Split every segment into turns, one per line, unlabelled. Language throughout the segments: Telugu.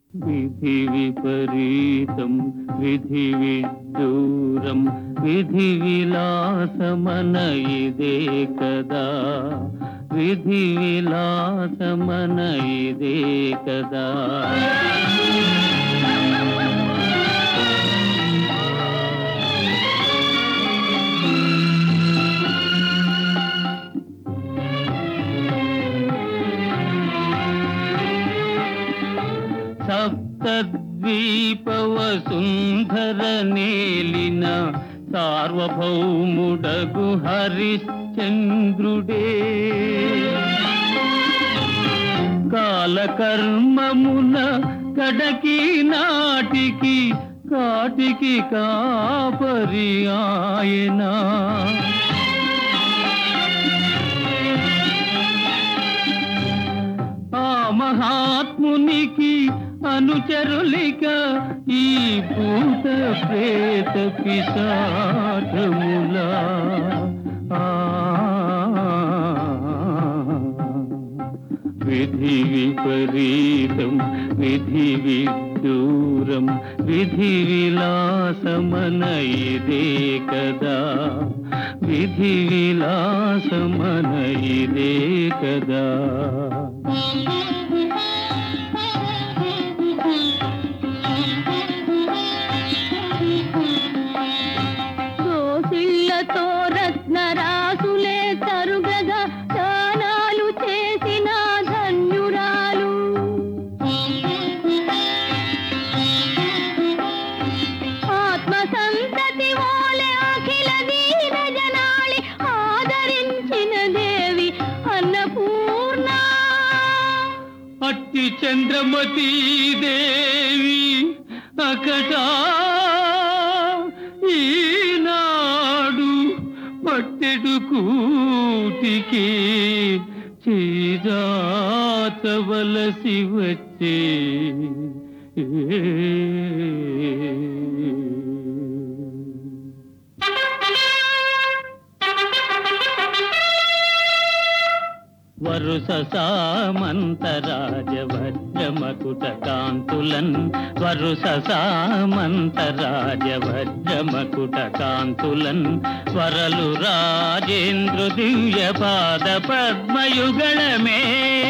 విధి విపరీతం విధి విదూరం విధి విలాసమన ఇదే కదా విధి విలాసమన ఇదే కదా సప్తద్వీపవసుంధర నేలిన సార్వభౌముడగు హరిశ్చంద్రుడే కాలకర్మమున కడకి నాటికి కాటికి కాపరి ఆయనా ఆ మహాత్మునికి అనుచరులిక ఈ భూత ప్రేత పిశాచముల ఆ విధి విపరీతం విధి విదూరం విధి విలాసమన ఇదే కదా విధి విలాసమన ఇదే కదా
దోసిళ్లతో రత్నరాసులే తరుగగా దానాలు చేసిన ధన్యురాలు ఆత్మ సంతతి ఓలే అఖిల దీన జనాళి ఆదరించిన దేవి అన్నపూర్ణ
అట్టి చంద్రమతి దేవి అకట ఈనాడు పట్టెడు కూటికి చీజాతవలసి వచ్చే వరుస సామంతరాజ వజ్రమకుట కాంతులన్ వరుస సామంతరాజ వజ్రమకుట కాంతులన్ వరలు రాజేంద్ర దివ్య పాద పద్మయుగళమే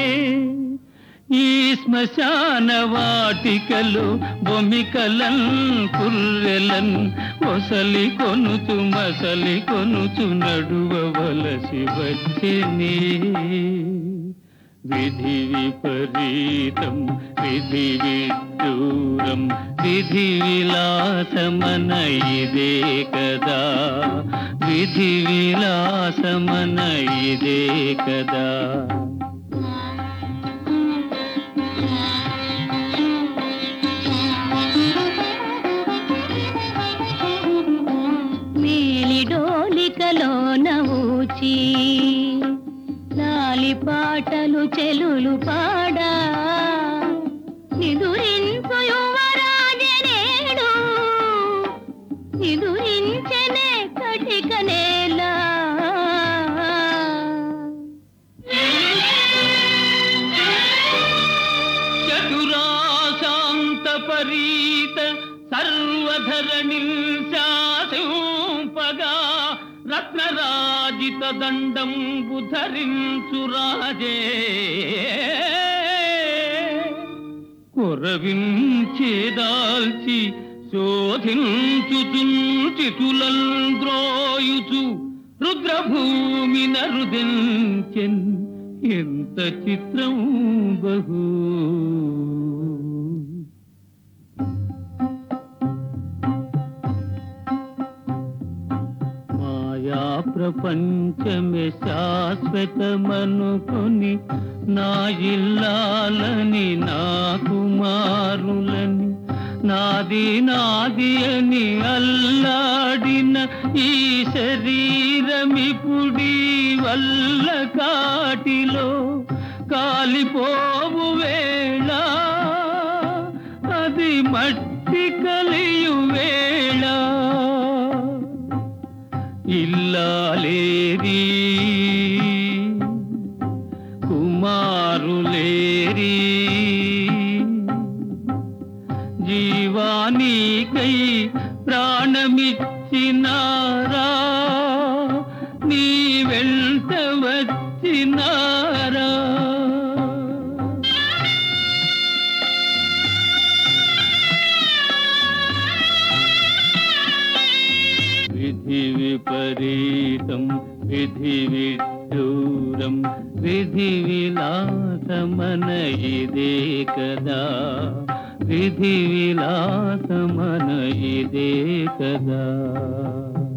ఈ శ్మశాన వాటికలు బొమికలన్ కుర్రెలన్ ఒసలి కొనుచు మసలి కొనుచు నడువవలసి వచ్చేనే విధి విపరీతం విధి విదూరం విధి విలాసమన ఇదే కదా విధి విలాసమన ఇదే కదా
మేలిడోలికలో నవ్వుచి లాలి పాటలు చెలులు పాడా నిదురించు యువరాజనేడు నిదురించనే కటిక నేల
చతురాశాంత పరీత సర్వధరణి శాసింపగా రత్నరాజిత దండం ధరించు రాజే కొరవించేదాల్చి శోధించుచుచితులన్ ద్రోయుచు రుద్రభూమి నరుదించెన్ ఎంత చిత్రం బహు మాయా ప్రపంచమే శాశ్వతమనుకొని నా ఇల్లాలని నా కుమారులని నాది నాది అని అల్లాడిన ఈ శరీరమిపుడి వల్ల కాటిలో కాలిపోవు వేళ అది మట్టి కలియు వేళ ఇల్లాలేరి కుమారులేరి వెంట వచ్చినారా విధి విపరీతం విధి విడ్డూరం విధి విలాసమన ఇదే కదా విధి విలాసమన ఇదే కదా